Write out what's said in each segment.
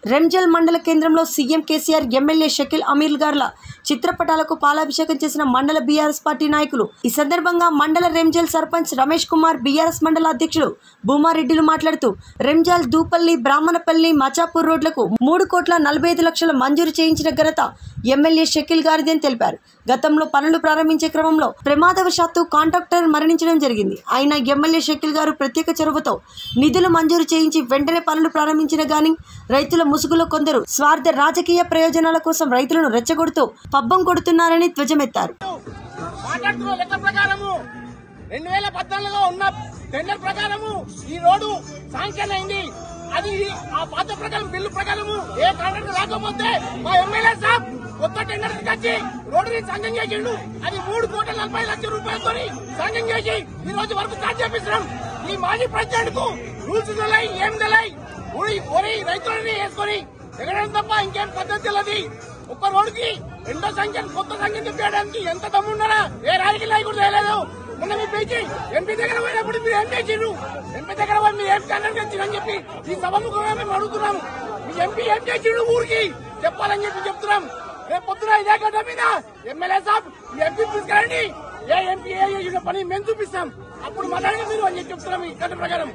రెంజల్ మండల కేంద్రంలో CM KCR MLA Shakeel Amir గార్ల చిత్రపటాలకు పాలాభిషేకం చేసిన మండల బీఆర్ఎస్ పార్టీ నాయకులు ఈ సందర్భంగా మండల రెంజల్ సర్పంచ్ రమేష్ కుమార్ బీఆర్ఎస్ మండల అధ్యక్షుడు భూమారెడ్డిలు మాట్లాడుతూ రెంజల్ దూపల్లి బ్రాహ్మణపల్లి మచాపూర్ రోడ్లకు మూడు కోట్ల నలభై ఐదు లక్షల మంజూరు చేయించిన ఘనత ఎమ్మెల్యే షకీల్ గారిది అని తెలిపారు గతంలో పనులు ప్రారంభించే క్రమంలో ప్రమాదవశాత్తు కాంట్రాక్టర్ మరణించడం జరిగింది అయినా ఎమ్మెల్యే షకీల్ గారు ప్రత్యేక చొరవతో నిధులు మంజూరు చేయించి వెంటనే పనులు ప్రారంభించిన గాని రైతుల ముసుగులో కొందరు స్వార్థ రాజకీయ ప్రయోజనాల కోసం రైతులను రెచ్చగొడుతూ పబ్బం కొడుతున్నారని ధ్వజమెత్తారు కాంట్రాక్టుల లెక్క ప్రకారము రెండు వేల పద్నాలుగులో ఉన్న టెండర్ ప్రకారము ఈ రోడ్డు శాంక్షన్ అయింది అది ఆ పాత ప్రకారం బిల్లు ప్రకారము ఏ కాంట్రాక్టర్ రాకపోతే మా ఎమ్మెల్యే సాబ్ కొత్త టెండర్ వచ్చి రోడ్డుని సంఘం చేసిండు అది మూడు కోట్ల నలభై లక్షల రూపాయలతో సంఘం చేసి ఈ రోజు వరకు స్టార్ట్ చేపిస్తున్నాం ఈ మాజీ ప్రెసిడెంట్ కు రూల్స్ తెలియ ఏం తెలియ ఊరి ఊరి రైతులని వేసుకొని ఎగడం తప్ప ఇంకేం పద్ధతి తెలియదు ఒక్క రోడ్డుకి రెండో సంఖ్యను కొత్త సంఖ్య తిప్పేయడానికి ఎంత దమ్మున్నారా ఏ రాజకీయ నాయకుడు చేయలేదు మొన్న మీ పేచి ఎంపీ దగ్గర పోయినప్పుడు మీరు ఏం చేసిండ్రు ఎంపీ దగ్గర పోయి మీరు ఏం స్టాండర్డ్ తెచ్చిందని చెప్పి ఈ సభముఖంగా మేము అడుగుతున్నాము మీ ఎంపీ ఏం చేసిండు ఊరికి చెప్పాలని చెప్పి చెప్తున్నాం రేపు పొద్దున ఇదే గడ్డ మీద ఎమ్మెల్యే సాబ్ ఈ ఎంపీ తీసుకెళ్ళండి ఏ ఎంపీ ఏ చేసిన పని మేము చూపిస్తాం అప్పుడు మాట్లాడిన మీరు అని చెప్పి చెప్తున్నాం ఈ గడ్డ ప్రకారం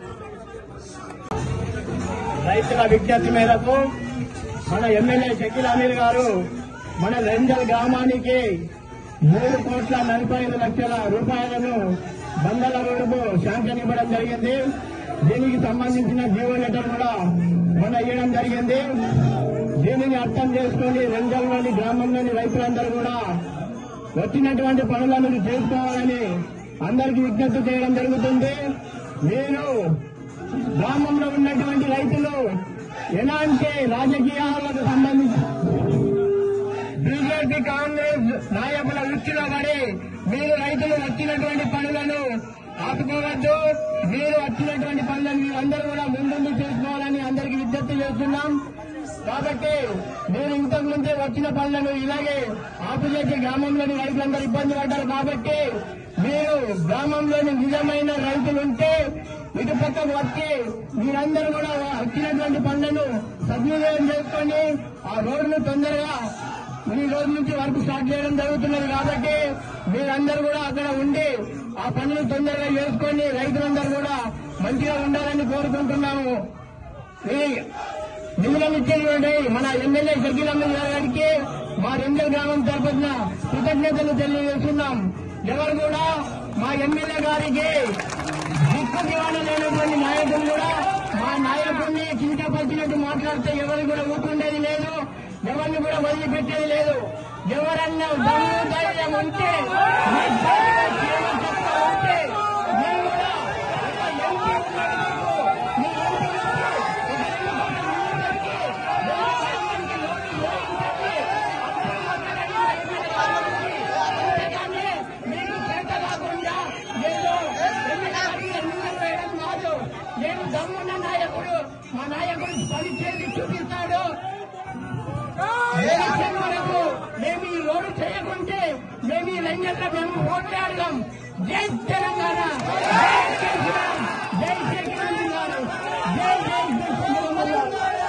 రైతుల విజ్ఞప్తి మేరకు మన ఎమ్మెల్యే షకీల్ అమీర్ గారు మన రెంజల్ గ్రామానికి మూడు కోట్ల నలభై ఐదు లక్షల రూపాయలను బందల రోడ్డుకు శాంక్షన్ ఇవ్వడం జరిగింది దీనికి సంబంధించిన జీవో లెటర్ కూడా మన ఇవ్వడం జరిగింది దీనిని అర్థం చేసుకుని రెంజల్లోని గ్రామంలోని రైతులందరూ కూడా వచ్చినటువంటి పనులను చేసుకోవాలని అందరికీ విజ్ఞప్తి చేయడం జరుగుతుంది మీరు గ్రామంలో ఉన్నటువంటి రైతులు ఎలాంటి రాజకీయాలకు సంబంధించి బీజేపీ కాంగ్రెస్ నాయకుల ఉచ్చులో పడి మీరు రైతులు వచ్చినటువంటి పనులను ఆపుకోవద్దు మీరు వచ్చినటువంటి పనులను మీరందరూ కూడా ముందుండి చేసుకోవాలని అందరికీ విజ్ఞప్తి చేస్తున్నాం కాబట్టి మీరు ఇంతకు ముందే వచ్చిన పనులను ఇలాగే ఆపుచేసి గ్రామంలోని రైతులందరూ ఇబ్బంది పడ్డారు కాబట్టి మీరు గ్రామంలోని నిజమైన రైతులుంటే ఇటు పక్కకు వచ్చి మీరందరూ కూడా వచ్చినటువంటి పనులను సద్వినియోగం చేసుకొని ఆ రోడ్డును తొందరగా ఈ రోజు నుంచి వర్క్ స్టార్ట్ చేయడం జరుగుతున్నది కాబట్టి మీరందరూ కూడా అక్కడ ఉండి ఆ పనులు తొందరగా చేసుకొని రైతులందరూ కూడా మంచిగా ఉండాలని కోరుకుంటున్నాము ఈ నిధులను ఇచ్చినటువంటి మన ఎమ్మెల్యే షకీల్ అహ్మద్ గారికి మా రెండో గ్రామం తరపున కృతజ్ఞతలు తెలియజేస్తున్నాం ఎవరు కూడా మా ఎమ్మెల్యే గారికి దిక్కు దివాణ లేనటువంటి నాయకులు కూడా మా నాయకుడిని చింతపరిచినట్టు మాట్లాడితే ఎవరు కూడా ఊరుకుండేది లేదు ఎవరిని కూడా వదిలిపెట్టేది లేదు ఎవరన్నా దమ్ము ధైర్యం ఉంటే మీ ధైర్యం జీవన సత్తా ఉంటే మీరు కూడా ఒక ఎంపీ ఉన్నాడు మీకు. మీ ఎంపీ మీకు చేత కాకుండా ఏదో ఎమ్మెల్యే ముందుకు వేయడం కాదు నేను దమ్మున్న నాయకుడు మా నాయకుడు పని చేసి చూపిస్తాడు ఎలక్షన్ వరకు మేము ఈ రోడ్డు చేయకుంటే మేము ఈ లంజంలో మేము పోట్లాడదాం జై తెలంగాణ జై కేసీఆర్ జై కేసీఆర్ గారు జై జై కేసీఆర్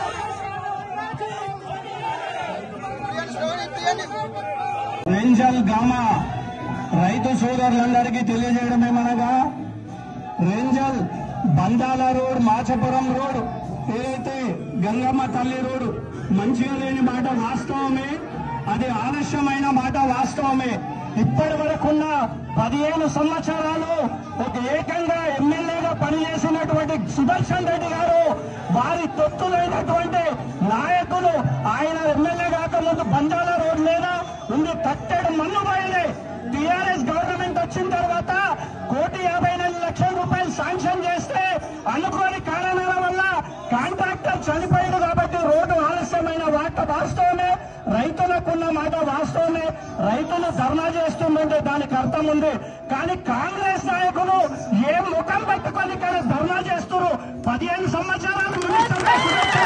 రేంజల్ గామ రైతు సోదరులందరికీ తెలియజేయడమేమనగా రేంజల్ బందాల రోడ్ మాచపురం రోడ్ ఏదైతే గంగమ్మ తల్లి రోడ్ మంచిగా లేని మాట వాస్తవమే అది ఆలస్యమైన మాట వాస్తవమే ఇప్పటి వరకున్న పదిహేను సంవత్సరాలు ఒక ఏకంగా ఎమ్మెల్యేగా పనిచేసినటువంటి సుదర్శన్ రెడ్డి గారు వారి తొత్తులైనటువంటి నాయకులు ఆయన ఎమ్మెల్యే కాకముందు బందాల రోడ్ లేదా ఉంది కట్టెడు మన్ను బయలే టీఆర్ఎస్ గవర్నమెంట్ వచ్చిన తర్వాత కోటి యాభై నాలుగు లక్షల రూపాయలు శాంక్షన్ చేస్తే అనుకోని కారణాల వల్ల కాంట్రాక్టర్ చనిపోయాడు కాబట్టి రోడ్డు ఆలస్యమైన వార్త వాస్తవమే రైతులకున్న మాట వాస్తవమే రైతులు ధర్నా చేస్తుందంటే దానికి అర్థం ఉంది కానీ కాంగ్రెస్ నాయకులు ఏ ముఖం పెట్టుకొని కానీ ధర్నా చేస్తున్నారు పదిహేను సంవత్సరాలు మినిస్టర్గా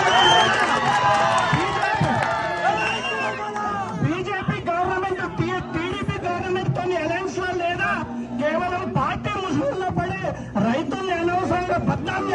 బీజేపీ గవర్నమెంట్ టీడీపీ గవర్నమెంట్ తో అలయన్స్ లో లేదా కేవలం పార్టీ ముసుగులో పడి రైతుల్ని అనవసరంగా బద్నాం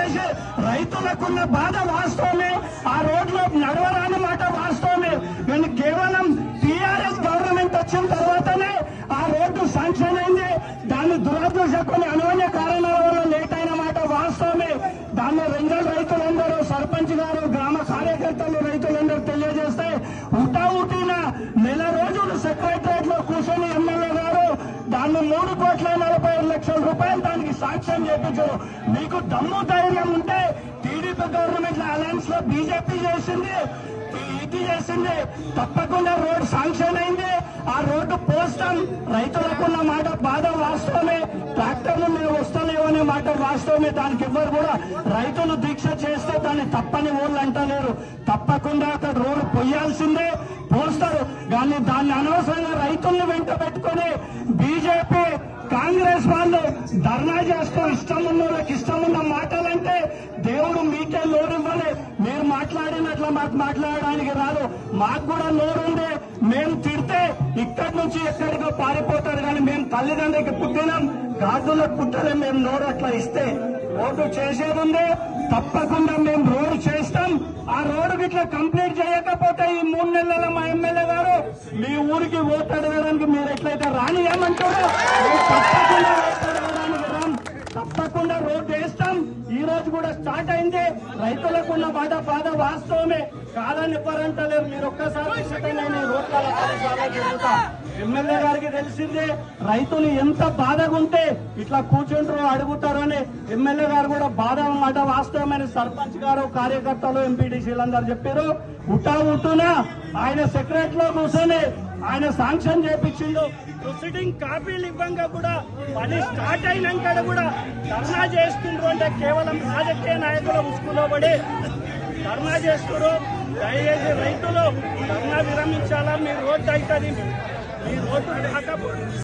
చేసి రైతులకున్న బాధ వాస్తవమే ఆ రోడ్లో నడవరాని మాట వాస్తవమే కానీ కేవలం టీఆర్ఎస్ గవర్నమెంట్ వచ్చిన తర్వాతనే ఆ రోడ్డు శాంక్షన్ అయింది దాని దురదృష్ట కొన్ని అనువన్య కారణాల వల్ల లేట్ అయిన మాట వాస్తవమే దాన్ని రెండల్ రైతులందరూ సర్పంచ్ గారు గ్రామ కార్యకర్తలు రైతులందరూ తెలియజేస్తే ఉటా ఉటిన నెల రోజులు సెక్రటరియట్ లో కూర్చొని ఎమ్మెల్యే గారు దాన్ని మూడు కోట్ల నలభై ఐదు లక్షల రూపాయలు దానికి సాక్ష్యం చేపించారు మీకు దమ్ము ధైర్యం ఉంటే టీడీపీ గవర్నమెంట్ లో అలయన్స్ లో బీజేపీ చేసింది ఇది చేసింది తప్పకుండా రోడ్ శాంక్షన్ అయింది ఆ రోడ్డు పోస్తాం రైతులకున్న మాట బాధ వాస్తవమే ట్రాక్టర్లు మేము వస్తలేవు అనే మాట వాస్తవమే దానికి ఎవ్వరు కూడా రైతులు దీక్ష చేస్తే దాన్ని తప్పని ఊళ్ళు అంటలేరు తప్పకుండా అక్కడ రోడ్డు పొయ్యాల్సిందే పోస్తారు కానీ దాన్ని అనవసరంగా రైతుల్ని వెంట పెట్టుకొని బీజేపీ కాంగ్రెస్ వాళ్ళు ధర్నా చేస్తూ ఇష్టం ఉన్న వాళ్ళకి ఇష్టం ఉన్న మాటలంటే దేవుడు మీకే నోరు ఇవ్వాలి మీరు మాట్లాడినట్ల మాకు మాట్లాడడానికి రాదు మాకు కూడా నోరు ఉంది మేము తిడితే ఇక్కడి నుంచి ఎక్కడికో పారిపోతారు కానీ మేము తల్లిదండ్రులకి పుట్టినాం గాజులకు పుట్టలే మేము నోరు అట్లా ఇస్తే రోడ్డు చేసేది ఉంది తప్పకుండా మేము రోడ్డు చేస్తాం ఆ రోడ్డు ఇట్లా కంప్లీట్ చేయకపోతే ఈ మూడు నెలల మా ఎమ్మెల్యే గారు మీ ఊరికి ఓటు అడగడానికి మీరు ఎట్లయితే రానియమంటారో మేము తప్పకుండా ఓటు అడగడానికి రాం తప్పకుండా రోడ్డు వేస్తాం ఈ రోజు కూడా స్టార్ట్ అయింది రైతులకు ఉన్న బాధ బాధ వాస్తవమే కాదని ఎవరంటలేరు మీరు ఒక్కసారి విసిట్ నేను ఈ రోడ్ల పదిసార్లు తిరుగుతా ఎమ్మెల్యే గారికి తెలిసిందే రైతులు ఎంత బాధగా ఉంటే ఇట్లా కూర్చుంటారో అడుగుతారో అని ఎమ్మెల్యే గారు కూడా బాధ మాట వాస్తవమైన సర్పంచ్ గారు కార్యకర్తలు ఎంపీటీసీలు అందరు చెప్పారు ఉటా ఉట్టున ఆయన సెక్రటరీ లో కూర్చొని ఆయన శాంక్షన్ చేపించిండు ప్రొసీడింగ్ కాపీలు ఇవ్వంగా కూడా పని స్టార్ట్ అయినాక కూడా ధర్నా చేస్తుండ్రు అంటే కేవలం రాజకీయ నాయకుల ఉసుకులో పడి ధర్నా చేస్తున్నారు దయచేసి రైతులు ధర్నా విరమించాలా మీ రోడ్డు అవుతుంది మీ రోడ్డు కాకపోతే